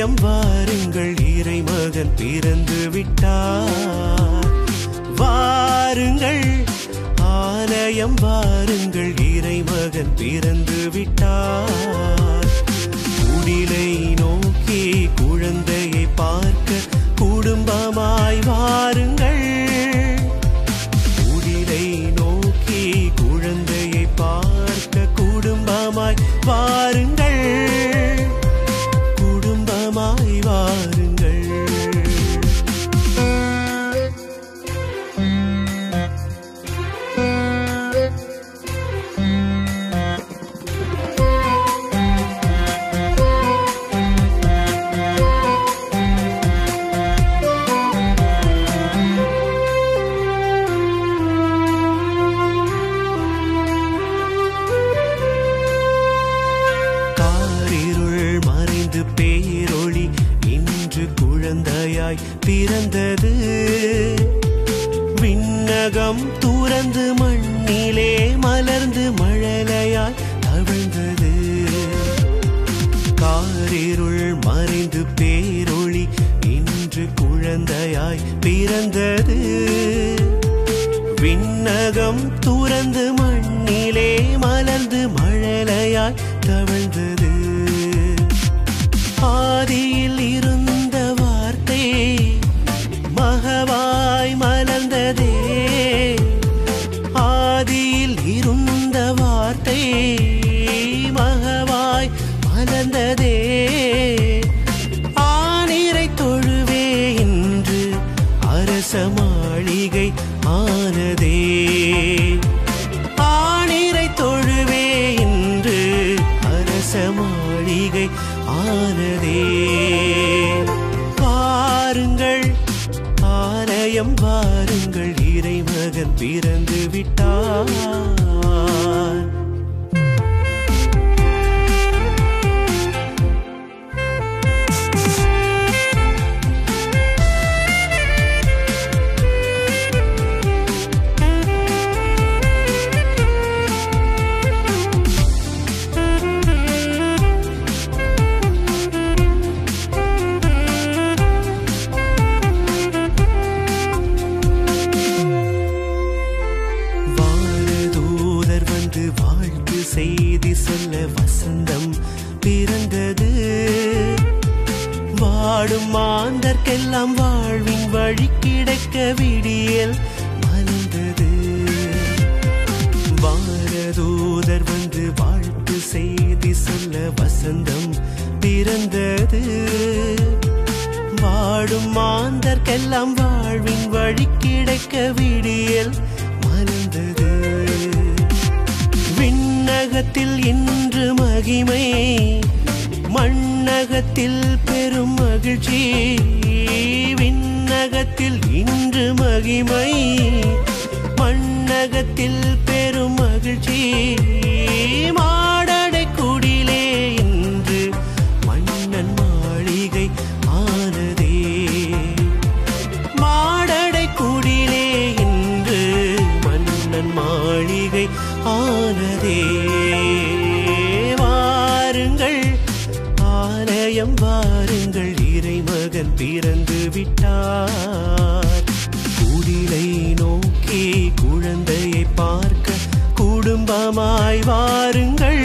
ஆலயம் வாருங்கள் இறைமகன் பிறந்து விட்டார் வாருங்கள் ஆலயம் வாருங்கள் இறைமகன் பிறந்து விட்டார் குடிலை நோக்கி குழந்தையை பார்க்க குடும்பமாய் வாருங்கள் குடிலை நோக்கி குழந்தையை பார்க்க குடும்பமாய் வாருங்கள் குடும்பமாய் வாருங்கள் காரிருள் மறைந்து பேரொளி இன்று குழந்தையாய் பிறந்தது விண்ணகம் துறந்து மண்ணிலே மலர்ந்து மழலையாய் தவழ்ந்தது காரிருள் மறைந்து பேரொளி இன்று குழந்தையாய் பிறந்தது விண்ணகம் துறந்து மண்ணிலே மலர்ந்து மழலையாய் தவழ்ந்தது ஆதியில் இருந்த வார்த்தை மகவாய் மலர்ந்ததே ஆதியில் இருந்த வார்த்தை மகவாய் மலர்ந்ததே ஆனிரை தொழுவே இன்று அரச மாளிகை ஆனதே ஆனிரை தொழுவே இன்று அரச மாளிகை ஆனதே பாருங்கள் ஆலயம் வாருங்கள் இறைமகன் பிறந்து விட்டார் வானதூதர் வந்து வாழ்த்து செய்தி சொல்ல வசந்தம் பிறந்தது வாடும் மாந்தர்க்கெல்லாம் வாழ்வின் வழி கிடைக்க விடியல் மலர்ந்தது வானதூதர் வந்து வாழ்த்து செய்தி சொல்ல வசந்தம் பிறந்தது வாடும் மாந்தர்க்கெல்லாம் வாழ்வின் வழி கிடைக்க விடியல் மலர்ந்தது விண்ணகத்தில் இன்று மகிமை மண்ணகத்தில் பெரும் மகிழ்ச்சி விண்ணகத்தில் இன்று மகிமை மண்ணகத்தில் பெரும் மகிழ்ச்சி மாடடை குடிலே இன்று மன்னன் மாளிகை ஆனதே மாடடை குடிலே இன்று மன்னன் மாளிகை ஆனதே வாருங்கள் ஆலயம் வாருங்கள் இறைமகன் பிறந்து விட்டார் குடிலை நோக்கி குழந்தையை பார்க்க குடும்பமாய் வாருங்கள்